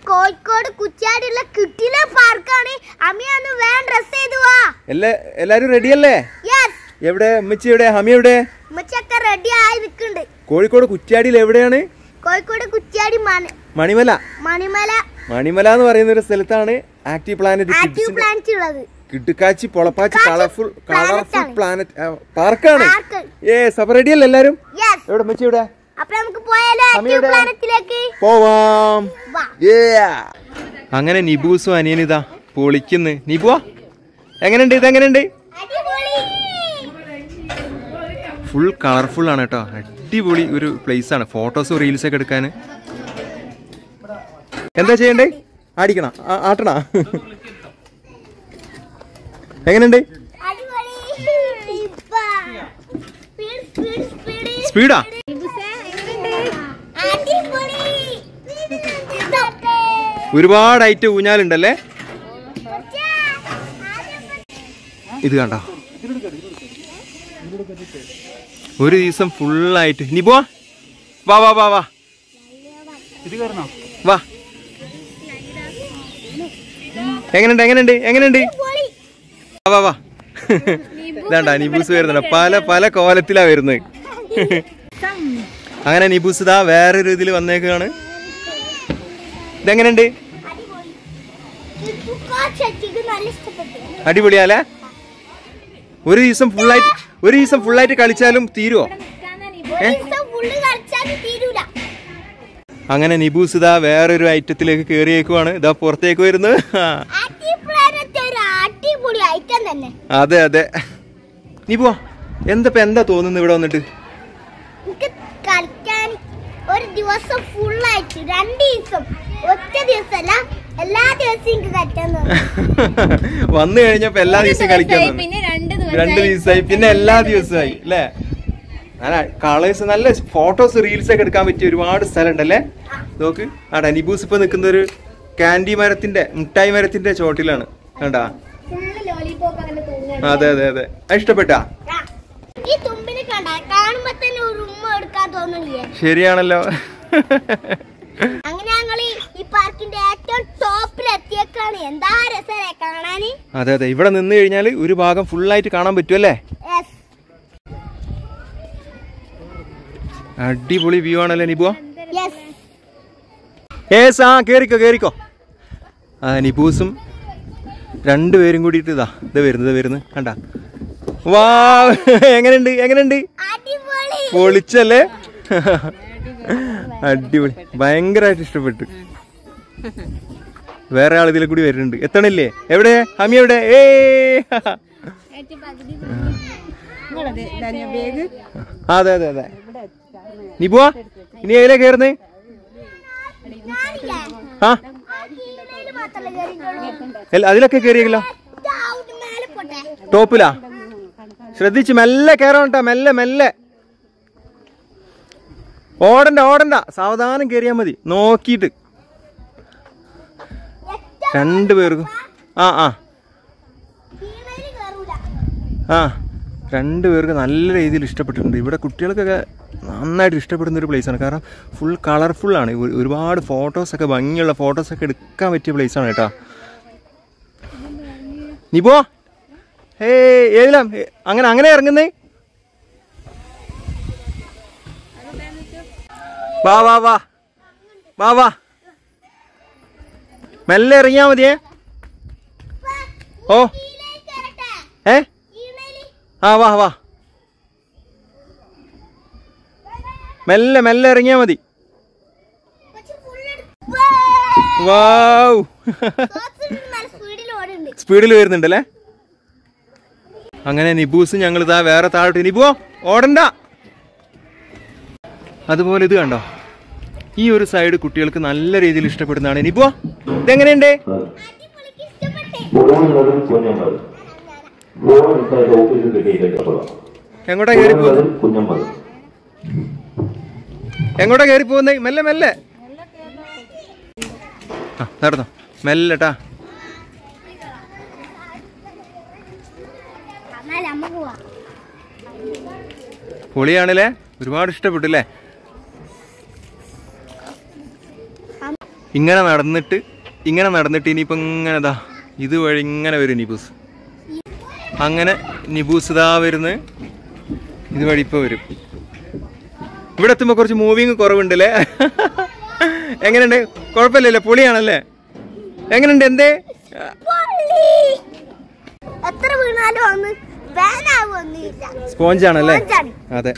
കോഴിക്കോട് കുറ്റ്യാടിയുള്ള കിട്ടില പാർക്കാണ് അമ്മയൊന്ന് വേഗം ഡ്രസ് ചെയ്തു വാ എല്ലാ എല്ലാരും റെഡിയല്ലേ യെസ് എവിടെ അമ്മച്ചി എവിടെ ഹമി എവിടെ ഉമ്മച്ചൊക്കെ റെഡി ആയി നിൽക്കുന്നുണ്ട് കോഴിക്കോട് കുറ്റ്യാടിയിൽ എവിടെയാണ് കോഴിക്കോട് കുറ്റ്യാടി മണി മണിമല മണിമല മണിമല എന്ന് പറയുന്ന ഒരു സ്ഥലത്താണ് ആക്റ്റീവ് പ്ലാനറ്റ് ആക്റ്റീവ് കിഡ്സിന്റെ പ്ലാന്റ് ഉള്ളത് കിടുക്കാച്ചി പൊളപ്പാച്ചി കിടുക്കാച്ചി കളർഫുൾ കളർഫുൾ planet ആണ്. പ്ലാനറ്റ് പാർക്കാണ് പാർക്ക് ഏ സപ്പ റെഡിയല്ലേ എല്ലാരും യെസ് എവിടെ അമ്മച്ചി എവിടെ അപ്പൊ നമുക്ക് പോയാലോ ആക്റ്റീവ് അമ്മയുടെ- പ്ലാനറ്റിലേക്ക് പോവാം വാ Yeah. അങ്ങനെ നിബൂസും അനിയനിതാ പൊളിക്കുന്നു നിബുവാ എങ്ങനെയുണ്ട് ഇത് എങ്ങനെയുണ്ട് അടിപൊളി ഫുൾ കളർഫുൾ ആണ് കേട്ടോ അടിപൊളി ഒരു പ്ലേസ് ആണ് ഫോട്ടോസും റീൽസ് ഒക്കെ എടുക്കാൻ എന്താ ചെയ്യണ്ടേ ആടിക്കണ ആട്ടണ എങ്ങനെയുണ്ട് അടിപൊളി ഇപ്പ. സ്പീഡ് സ്പീഡ് സ്പീഡ് സ്പീഡാ അടിപൊളി ഇതൊക്കെ. ഒരുപാട് ഐറ്റം ഊഞ്ഞാലുണ്ടല്ലേ ഇത് കണ്ടോ ഒരു ദിവസം ഫുള്ളായിട്ട് നീ പോവാ വാ വാ വാ വാ വാ എങ്ങനെയുണ്ട് എങ്ങനെയുണ്ട് എങ്ങനെയുണ്ട് പൊളി. വാ വാ വാ ഇതാണ്ടാ നിബൂസ് വരുന്നുണ്ട് പല പല കോലത്തിലാ വരുന്നത് അങ്ങനെ നിബൂസ് ഇതാ വേറൊരു ഇതിൽ വന്നേക്കാണ് ഇതെങ്ങനെയുണ്ട് അടിപൊളി. ഈ പൂക്കാച്ചി എനിക്ക് നല്ല ഇഷ്ടപ്പെട്ടു. അടിപൊളിയാലേ ഒരു ദിവസം ഫുള്ളായിട്ട് ഒരു ദിവസം ഫുള്ളായിട്ട് കളിച്ചാലും തീരുവോ ഒരു ദിവസം full കളിച്ചാലും തീരൂല. അങ്ങനെ നിബൂസ് ഇതാ വേറൊരു ഐറ്റത്തിലേക്ക് കയറിയേക്കുവാണ് ഇതാ പുറത്തേക്ക് വരുന്നത് ആ, Active Planet ഒരു അടിപൊളി ഐറ്റം തന്നെ അതെ അതെ നിബുവാ എന്താ ഇപ്പൊ എന്താ തോന്നുന്നു ഇവിടെ വന്നിട്ട് എനിക്ക് കളിക്കാൻ ഒരു ദിവസം full ആയിട്ട് രണ്ട് ദിവസം ഒറ്റ ദിവസമല്ല എല്ലാ ദിവസവും എനിക്ക് കളിക്കാൻ തോന്നും വന്നു കഴിഞ്ഞപ്പോ എല്ലാ ദിവസവും കളിക്കാൻ തോന്നുന്നു. പിന്നെ രണ്ട് രണ്ട് ദിവസമായി പിന്നെ എല്ലാ ദിവസമായി അല്ലേ നല്ല കളേഴ്സ് നല്ല ഫോട്ടോസ് റീൽസ് ഒക്കെ എടുക്കാൻ പറ്റിയ ഒരുപാട് സ്ഥലം ഉണ്ടല്ലേ നോക്ക് ആടാ നിബൂസ് ഇപ്പൊ നിൽക്കുന്ന ഒരു കാൻഡി മരത്തിന്റെ മുട്ടായി മരത്തിന്റെ ചോട്ടിലാണ് കണ്ടാ ഫുള്ള് ലോലിപോപ്പ് അങ്ങനെ തോന്നുന്നു അതെ അതെ അതെ അത് ഇഷ്ടപ്പെട്ടാ ഈ തുമ്പിനെ കണ്ട കാണുമ്പോ തന്നെ ഒരു ഉമ്മ എടുക്കാൻ തോന്നുന്നില്ലേ ശരിയാണല്ലോ അങ്ങനെ ഞങ്ങൾ ഈ പാർക്കിന്റെ ഏറ്റവും ടോപ്പിൽ എത്തിയേക്കാണ് എന്താ രസല്ലേ കാണാന് അതെ അതെ ഇവിടെ നിന്ന് കഴിഞ്ഞാൽ ഒരു ഭാഗം ഫുള്ളായിട്ട് കാണാൻ പറ്റുമല്ലേ Yes. അടിപൊളി വ്യൂ ആണല്ലേ നിബുവ Yes. ഏസ് ആ കേറിക്കോ കേറിക്കോ ആ നിബൂസും രണ്ടുപേരും കൂടിയിട്ട് ഇതാ ഇത് വരുന്നത് വരുന്നത് കണ്ട വാ എങ്ങനെയുണ്ട് എങ്ങനെയുണ്ട് അടിപൊളി പൊളിച്ചല്ലേ അടിപൊളി ഭയങ്കരമായിട്ട് ഇഷ്ടപ്പെട്ടു വേറെ ആൾ ഇതിലെ കൂടി വരുന്നുണ്ട് എത്തണില്ലേ എവിടെ ഹമി എവിടെ ഏ അതെ അതെ അതെ നീ പോവാ ഇനി ഏതിലാ കയറുന്നേ ഞാനില്ലേ ആ ആ കീഴേല് മാത്രമല്ലേ കേറിയിട്ടുള്ളൂ. എല്ല അതിലൊക്കെ കയറിയല്ലോ ഇതാ അവിടെ മേലെ പോട്ടെ ടോപ്പിലാ ശ്രദ്ധിച്ച് മെല്ലെ കയറാൻ കേട്ടോ മെല്ലെ മെല്ലെ ഓടണ്ട ഓടണ്ട സാവധാനം കയറിയാൽ മതി നോക്കിയിട്ട് രണ്ടു പേർക്കും ആ ആ കീഴേല് കേറൂല ആ രണ്ടു പേർക്ക് നല്ല രീതിയിൽ ഇഷ്ടപ്പെട്ടിട്ടുണ്ട് ഇവിടെ കുട്ടികൾക്കൊക്കെ നന്നായിട്ട് ഇഷ്ടപ്പെടുന്ന ഒരു പ്ലേസാണ് കാരണം ഫുൾ കളർഫുള്ളാണ് ഒരുപാട് ഫോട്ടോസൊക്കെ ഭംഗിയുള്ള ഫോട്ടോസൊക്കെ എടുക്കാൻ പറ്റിയ പ്ലേസാണ് കേട്ടോ നീ പോ ഏ ഏതിലാ ഏ, അങ്ങനെ അങ്ങനെ ഇറങ്ങുന്നേ വാ വാ വാ വാ വാ മെല്ലെ ഇറങ്ങിയാ മതിയേ ഓ കീഴേല് കേറട്ടെ ഏ കീഴേല് ആ വാ വാ മെല്ലെ മെല്ലെ ഇറങ്ങിയാ മതി പക്ഷെ full എടുത്ത് വാവ് കുറച്ച് നല്ല സ്പീഡിൽ ഓടുന്നുണ്ട് സ്പീഡിൽ വരുന്നുണ്ടല്ലേ അങ്ങനെ നിബൂസ് ഞങ്ങൾ ഇതാ വേറെ താഴോട്ട് നിബുവോ ഓടണ്ട അതുപോലെ ഇത് കണ്ടോ ഈ ഒരു സൈഡ് കുട്ടികൾക്ക് നല്ല രീതിയിൽ ഇഷ്ടപ്പെടുന്നതാണ് നിബുവോ ഇതെങ്ങനെയുണ്ട് അടിപൊളിക്ക് ഇഷ്ടപ്പെട്ടെ ഫോണുള്ളതും കുഞ്ഞമ്മത് ഫോൺ ഇന്നത്തെ ഓഫീസിൽ കിട്ടിയിട്ടുണ്ട് എങ്ങോട്ടാ കയറി പോകുന്നത് കുഞ്ഞമ്മത് എങ്ങോട്ടാ കയറി പോകുന്നത് മെല്ലെ മെല്ലെ ആ നടന്നോ മെല്ലെട്ടാ എന്നാൽ അമ്മ പോവാ പൊളിയാണല്ലേ ഒരുപാട് ഇഷ്ടപ്പെട്ടു അല്ലേ ഇങ്ങനെ നടന്നിട്ട് ഇങ്ങനെ നടന്നിട്ട് ഇനിയിപ്പോൾ ഇങ്ങനെ ദാ ഇതുവഴി ഇങ്ങനെ വരും നിബൂസ് അങ്ങനെ നിബൂസ് ഇതാ വരുന്നത് ഇതുവഴി ഇപ്പോൾ വരും ഇവിടെ എത്തുമ്പോൾ കുറച്ച് മൂവിങ് കുറവുണ്ടല്ലേ എങ്ങനെയുണ്ട് കുഴപ്പമില്ലല്ലേ പൊളിയാണല്ലേ എങ്ങനെയുണ്ട് എന്തേ പൊള്ളി. എത്ര വീണാലും ഒന്ന് വേനാവൊന്നുമില്ല സ്പോഞ്ച് ആണല്ലേ സ്പോഞ്ചാണ്. അതെ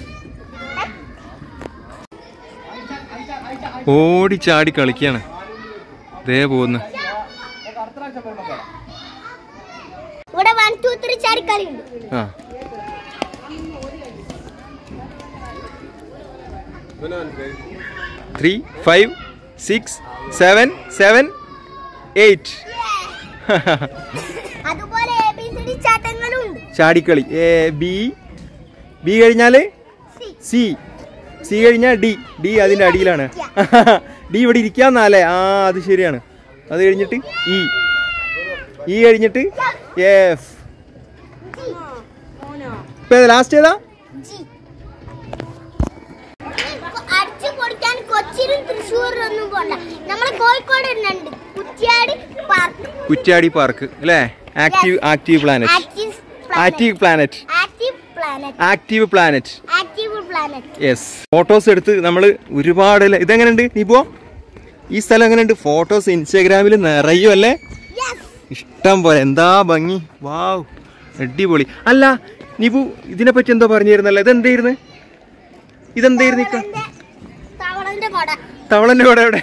ഓടി ചാടി കളിക്കാണ് ദേ പോകുന്നു ഇവിടെ വൺ ടു ത്രീ ചാടിക്കളി ഉണ്ട് ആ three five six seven seven eight അതുപോലെ എ ബി സി ഡി ചാട്ടങ്ങളും ഉണ്ട് ചാടിക്കളി എ ബി ബി കഴിഞ്ഞാല് സി സി കഴിഞ്ഞാൽ ഡി ഡി അതിൻ്റെ അടിയിലാണ് ഡി ഇവിടെ ഇരിക്കാന്നാലേ ആ അത് ശരിയാണ് അത് കഴിഞ്ഞിട്ട് ഇ ഇ കഴിഞ്ഞിട്ട് എഫ് ഇപ്പൊ ലാസ്റ്റ് ഏതാ ജി അടിച്ചു പൊടിക്കാൻ കൊച്ചിയിലും തൃശ്ശൂരിലും ഒന്നും പോണ്ട നമ്മളെ കോഴിക്കോട് തന്നെ ഉണ്ട് കുറ്റിയാടി പാർക്ക് കുറ്റാടി പാർക്ക് അല്ലേ active active planet active active planet active planet active planet active planet yes photos എടുത്ത് നമ്മൾ ഒരുപാട് അല്ലേ ഇതെങ്ങനെയുണ്ട് നീ പോ ഈ സ്ഥലം എങ്ങനെയുണ്ട് ഫോട്ടോസ് ഇൻസ്റ്റാഗ്രാമിൽ നിറയും അല്ലേ യെസ് ഇഷ്ടം പോലെ എന്താ ഭംഗി വാവ് അടിപൊളി അല്ല നീപു ഇതിനെ പറ്റി എന്തോ പറഞ്ഞിരുന്നല്ലോ ഇതെന്തായിരുന്നു ഇതെന്തായിരുന്നു ഇക്ക തവളന്റെ കൊട തവളന്റെ കൂടെ എവിടെ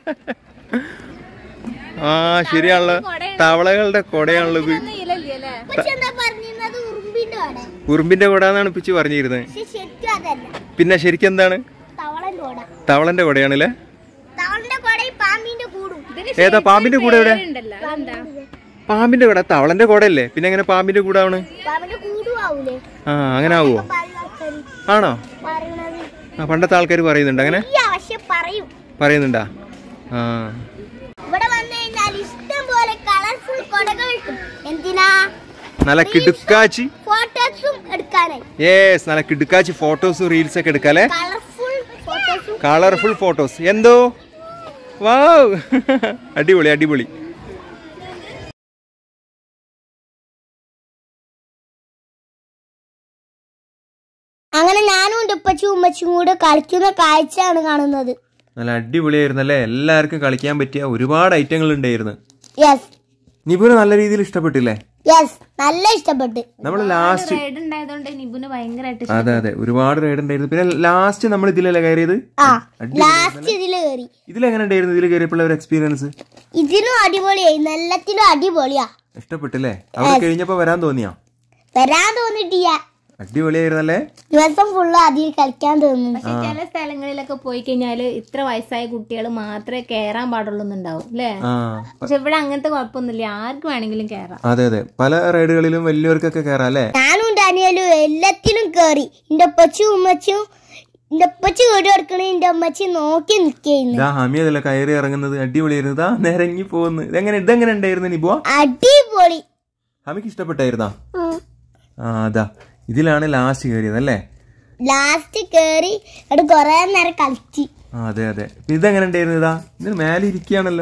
ആ ശരിയാണല്ലോ തവളകളുടെ കൊടയാണല്ലോ ഇത് പക്ഷെ എന്താ പറഞ്ഞിരുന്നത് ഉറുമ്പിന്റെ കൊട ഉറുമ്പിന്റെ കൊട എന്നാണ് പിച്ച് പറഞ്ഞിരുന്നത് പക്ഷെ ശരിക്കും അതല്ല പിന്നെ ശരിക്കും എന്താണ് തവളന്റെ കൊട തവളന്റെ കൊടയാണല്ലേ തവളന്റെ കൊട ഈ പാമ്പിന്റെ കൂടും ഏതാ പാമ്പിന്റെ കൂടെ എവിടെ പാമ്പിന്റെ കൂടെ തവളന്റെ കൂടെ പിന്നെ എങ്ങനെ പാമ്പിന്റെ കൂടെ ആണ് പാമ്പിന്റെ കൂടും ആവൂലേ ആ അങ്ങനെ ആവുമോ പറയുന്ന ആൾക്കാര് ആണോ പറയണത് ആ പണ്ടത്തെ ആൾക്കാർ പറയുന്നുണ്ട് അങ്ങനെ ഈ പക്ഷെ പറയും പറയുന്നുണ്ടാ ആ ഇവിടെ വന്നു കഴിഞ്ഞാൽ ഇഷ്ടം പോലെ കളർഫുൾ കൊടകൾ കിട്ടും എന്തിനാ നല്ല കിടുക്കാച്ചി ഫോട്ടോസും എടുക്കാനായി യേസ് നല്ല കിടുക്കാച്ചി ഫോട്ടോസും റീൽസ് ഒക്കെ എടുക്കാല്ലേ കളർഫുൾ ഫോട്ടോസും കളർഫുൾ ഫോട്ടോസ് എന്തോ വാവ് അടിപൊളി അടിപൊളി അങ്ങനെ ഞാനും ഉണ്ട് ഉപ്പച്ചും ഉമ്മച്ചും കൂടെ കളിക്കുന്ന കാഴ്ചയാണ് കാണുന്നത് നല്ല അടിപൊളിയായിരുന്നല്ലേ എല്ലാവർക്കും കളിക്കാൻ പറ്റിയ ഒരുപാട് ഐറ്റങ്ങൾ ഉണ്ടായിരുന്നു യെസ് നിപുന് നല്ല രീതിയിൽ ഇഷ്ടപ്പെട്ടില്ലേ യെസ് നല്ല ഇഷ്ടപ്പെട്ടു നമ്മൾ ലാസ്റ്റ് റൈഡ് ഉണ്ടായതുകൊണ്ട് നിബുന് ഭയങ്കരമായിട്ട് അതെ അതെ ഒരുപാട് റൈഡ് ഉണ്ടായിരുന്നു പിന്നെ ലാസ്റ്റ് നമ്മൾ ഇതിലല്ലേ കയറിയത് ആ ലാസ്റ്റ് ഇതില് കയറി ഇതിലെങ്ങനെ ഉണ്ടായിരുന്നു ഇതിൽ കയറിയപ്പോൾ ഒരു എക്സ്പീരിയൻസ് ഇതിനും അടിപൊളിയായി എല്ലാത്തിനും അടിപൊളിയാ ഇഷ്ടപ്പെട്ടില്ലേ അവിടെ കഴിഞ്ഞപ്പോ വരാൻ തോന്നിയാ വരാൻ തോന്നിട്ടില്ല അടിപൊളിയായിരുന്നല്ലേ ദിവസം ഫുള്ള് അതിൽ കളിക്കാൻ തോന്നുന്നു പക്ഷെ ചില സ്ഥലങ്ങളിലൊക്കെ പോയി കഴിഞ്ഞാല് ഇത്ര വയസ്സായ കുട്ടികൾ മാത്രമേ കയറാൻ പാടുള്ളൂ എന്നുണ്ടാവും അല്ലേ ആ പക്ഷെ ഇവിടെ അങ്ങനത്തെ കുഴപ്പമൊന്നുമില്ല ആർക്ക് വേണമെങ്കിലും കയറാം അതെ അതെ പല റൈഡുകളിലും വലിയവർക്കൊക്കെ കയറാം അല്ലേ ഞാനും ഡാനിയലും എല്ലാത്തിലും കേറി എന്റെ ഉപ്പച്ചും ഉമ്മച്ചും എന്റെ ഉപ്പച്ചു വീട് എടുക്കണ എന്റെ ഉമ്മച്ചി നോക്കി നിൽക്കുന്നു ഇതാ ഹമിയതല്ല കയറി ഇറങ്ങുന്നത് അടിപൊളിയായിരുന്നു ഇതാ നിരങ്ങി പോകുന്നു ഇതെങ്ങനെ ഇതെങ്ങനെ ഉണ്ടായിരുന്നു നിബുവ അടിപൊളി ഹമിക്ക് ഇഷ്ടപ്പെട്ടായിരുന്നാ ആ അതാ ഇതിലാണ് ലാസ്റ്റ് കയറിയത് അല്ലേ ലാസ്റ്റ് കേറി അവിടെ കൊറേ നേരം കളിച്ച് ആ അതെ അതെ ഇതെങ്ങനെ ഉണ്ടായിരുന്നു ഇതാ ഇതിന് മേലെ ഇരിക്കുകയാണല്ലോ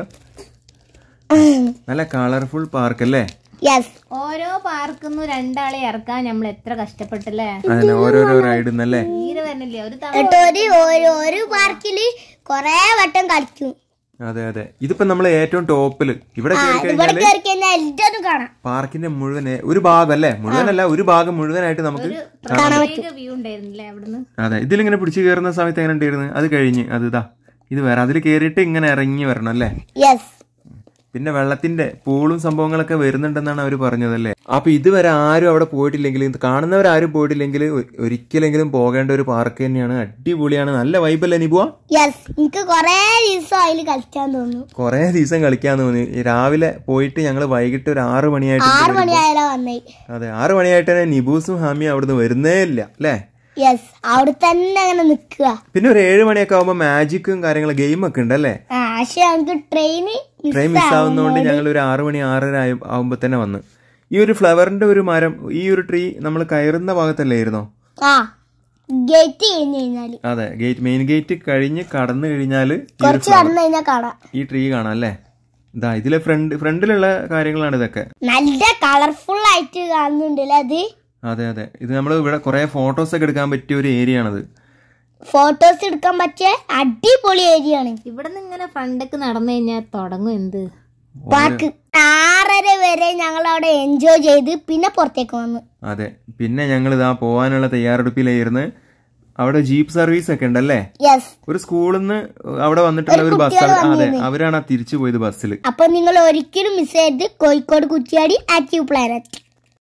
നല്ല കളർഫുൾ പാർക്ക് അല്ലേ യെസ് ഓരോ പാർക്കുന്നു രണ്ടാളെ ഇറക്കാൻ നമ്മൾ എത്ര കഷ്ടപ്പെട്ടല്ലേ അതന്നെ ഓരോരോ റൈഡ് അല്ലേ തീരെ വരുന്നില്ലേ ഒരു തവണ എന്നിട്ട് ഒരു ഒരു ഒരു പാർക്കില് കൊറേ വട്ടം കളിക്കും അതെ അതെ ഇതിപ്പോ നമ്മൾ ഏറ്റവും ടോപ്പില് ഇവിടെ ആ കയറി ഇവിടെ കഴിഞ്ഞാല് കയറി കഴിഞ്ഞാൽ എല്ലാതും കാണാം പാർക്കിന്റെ മുഴുവൻ ഒരു ഭാഗം അല്ലേ മുഴുവനല്ല ഒരു ഭാഗം മുഴുവനായിട്ട് നമുക്ക് പ്രത്യേക വ്യൂ ഉണ്ടായിരുന്നില്ലേ അവിടുന്ന് അതെ ഇതിലിങ്ങനെ പിടിച്ചു കയറുന്ന സമയത്ത് എങ്ങനെ ഉണ്ടായിരുന്നു അത് കഴിഞ്ഞ് അത് ഇതാ ഇത് വേറെ അതിൽ കയറിയിട്ട് ഇങ്ങനെ ഇറങ്ങി വരണം അല്ലേ യെസ് പിന്നെ വെള്ളത്തിന്റെ പൂളും സംഭവങ്ങളൊക്കെ വരുന്നുണ്ടെന്നാണ് അവർ പറഞ്ഞതല്ലേ അപ്പൊ ഇതുവരെ ആരും അവിടെ പോയിട്ടില്ലെങ്കിൽ ഇത് കാണുന്നവരാരും പോയിട്ടില്ലെങ്കിൽ ഒ- ഒരിക്കലെങ്കിലും പോകേണ്ട ഒരു പാർക്ക് തന്നെയാണ് അടിപൊളിയാണ് നല്ല വൈബല്ലേ നീ പോവാ യെസ് എനിക്ക് കൊറേ ദിവസം അതിൽ കളിക്കാൻ തോന്നുന്നു കുറേ ദിവസം കളിക്കാൻ തോന്നി ഈ രാവിലെ പോയിട്ട് ഞങ്ങൾ വൈകിട്ട് ഒരു ആറ് മണിയായിട്ട് ആറ് മണിയായാലോ വന്നേ അതെ ആറ് മണിയായിട്ട് തന്നെ നിബൂസും ഹാമിയും അവിടുന്ന് വരുന്നേ ഇല്ല അല്ലേ യെസ് അവിടെ തന്നെ അങ്ങനെ നിക്കുക പിന്നെ ഒരു ഏഴ് മണിയൊക്കെ ആകുമ്പോൾ മാജിക്കും കാര്യങ്ങളും ഗെയിമൊക്കെ ഉണ്ട് അല്ലേ ആ പക്ഷെ നമുക്ക് ട്രെയിന് ട്രെയിൻ മിസ്സാവുന്നതുകൊണ്ട് ഞങ്ങൾ ഒരു ആറ് മണി ആറര ആയി ആകുമ്പോൾ തന്നെ വന്നു ഈ ഒരു ഫ്ലവറിന്റെ ഒരു മരം ഈ ഒരു ട്രീ നമ്മൾ കയറുന്ന ഭാഗത്തല്ലായിരുന്നോ ആ ഗേറ്റ് കഴിഞ്ഞ് കഴിഞ്ഞാല് അതെ ഗേറ്റ് മെയിൻ ഗേറ്റ് കഴിഞ്ഞ് കടന്നു കഴിഞ്ഞാൽ കുറച്ച് കടന്നു കഴിഞ്ഞാൽ കാണാം ഈ ട്രീ കാണാം അല്ലേ ഇതാ ഇതിലെ ഫ്രണ്ട് ഫ്രണ്ടിലുള്ള കാര്യങ്ങളാണ് ഇതൊക്കെ നല്ല കളർഫുൾ ആയിട്ട് കാണുന്നുണ്ടല്ലേ അത് അതെ അതെ ഇത് നമ്മൾ ഇവിടെ കുറെ ഫോട്ടോസ് ഒക്കെ എടുക്കാൻ പറ്റിയ ഒരു ഏരിയ ആണിത് ഫോട്ടോസ് എടുക്കാൻ പറ്റിയ അടിപൊളി ഏരിയ ആണ് ഇവിടെ നിന്ന് ഇങ്ങനെ ഫ്രണ്ടൊക്കെ നടന്നു കഴിഞ്ഞാൽ തുടങ്ങും എന്ത് പാർക്ക് ആറര വരെ ഞങ്ങൾ അവിടെ എൻജോയ് ചെയ്ത് പിന്നെ പുറത്തേക്ക് വന്നു അതെ പിന്നെ ഞങ്ങൾ ഇതാ പോകാനുള്ള തയ്യാറെടുപ്പിലായിരുന്നു അവിടെ ജീപ്പ് സർവീസ് ഒക്കെ ഉണ്ടല്ലേ യെസ് ഒരു സ്കൂളിൽ നിന്ന് അവിടെ വന്നിട്ടുള്ള ഒരു ബസ് അതെ അവരാണ് ആ തിരിച്ചു പോയത് ബസ്സിൽ അപ്പൊ നിങ്ങൾ ഒരിക്കലും മിസ് ചെയ്ത് കോഴിക്കോട് കുറ്റിയാടി ആക്റ്റീവ് പ്ലാനറ്റ്